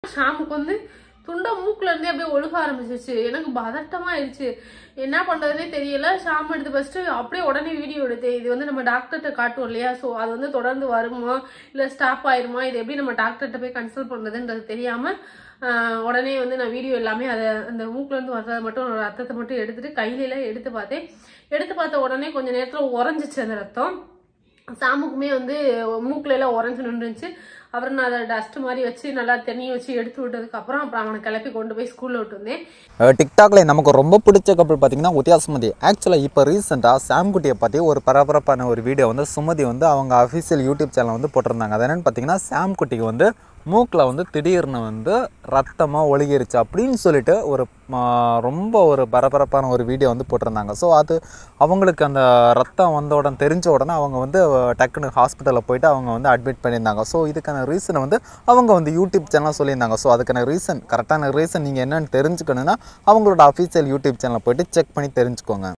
ஷாமுக்கு வந்து துண்டை மூக்குல இருந்தே அப்படியே ஒழுக ஆரம்பிச்சிருச்சு எனக்கு பதட்டமா ஆயிடுச்சு என்ன பண்றதுனே தெரியல ஷாம் எடுத்து ஃபர்ஸ்ட் அப்படியே உடனே வீடியோ எடுத்தேன் இது வந்து நம்ம டாக்டர்கிட்ட காட்டுவோம் இல்லையா ஸோ அது வந்து தொடர்ந்து வருமா இல்ல ஸ்டாப் ஆயிருமா இது எப்படி நம்ம டாக்டர்கிட்ட போய் கன்சல்ட் பண்றதுன்றது தெரியாம ஆஹ், உடனே வந்து நான் வீடியோ எல்லாமே அதை அந்த மூக்குல இருந்து வர்றதை மட்டும் ஒரு ரத்தத்தை மட்டும் எடுத்துட்டு கையில எல்லாம் எடுத்து பார்த்தேன் எடுத்து பார்த்த உடனே கொஞ்ச நேரத்துல உறைஞ்சிச்சு அந்த ரத்தம் சாமுக்குமே வந்து மூக்குல எல்லாம் உறைஞ்சு நின்றுச்சு அப்புறம் நான் அதை டஸ்ட் மாதிரி வச்சு நல்லா தண்ணியை வச்சு எடுத்து விட்டதுக்கு அப்புறம் அப்புறம் அவனை கிளப்பி கொண்டு போய் ஸ்கூல்ல விட்டு வந்தேன் டிக்டாக்ல நமக்கு ரொம்ப பிடிச்ச கப்பல் பார்த்தீங்கன்னா உத்தியா சுமதி ஆக்சுவலாக இப்போ ரீசெண்டாக சாம்குட்டியை பற்றி ஒரு பரபரப்பான ஒரு வீடியோ வந்து சுமதி வந்து அவங்க அஃபிஷியல் யூடியூப் சேனல் வந்து போட்டிருந்தாங்க அது என்னென்னு பார்த்தீங்கன்னா சாம்குட்டிக்கு வந்து மூக்கில் வந்து திடீர்னு வந்து ரத்தமாக ஒழுகிருச்சு அப்படின்னு சொல்லிட்டு ஒரு ஆ, ரொம்ப ஒரு பரபரப்பான ஒரு வீடியோ வந்து போட்டிருந்தாங்க ஸோ அது அவங்களுக்கு அந்த ரத்தம் வந்த உடனே தெரிஞ்ச உடனே அவங்க வந்து டக்குன்னு ஹாஸ்பிட்டலில் போயிட்டு அவங்க வந்து அட்மிட் பண்ணியிருந்தாங்க ஸோ இதுக்கான ரீசனை வந்து அவங்க வந்து யூடியூப் சேனல் சொல்லியிருந்தாங்க ஸோ அதுக்கான ரீசன் கரெக்டான ரீசன் நீங்கள் என்னன்னு தெரிஞ்சுக்கணுன்னா அவங்களோட அஃபீஷியல் யூடியூப் சேனலை போயிட்டு செக் பண்ணி தெரிஞ்சுக்கோங்க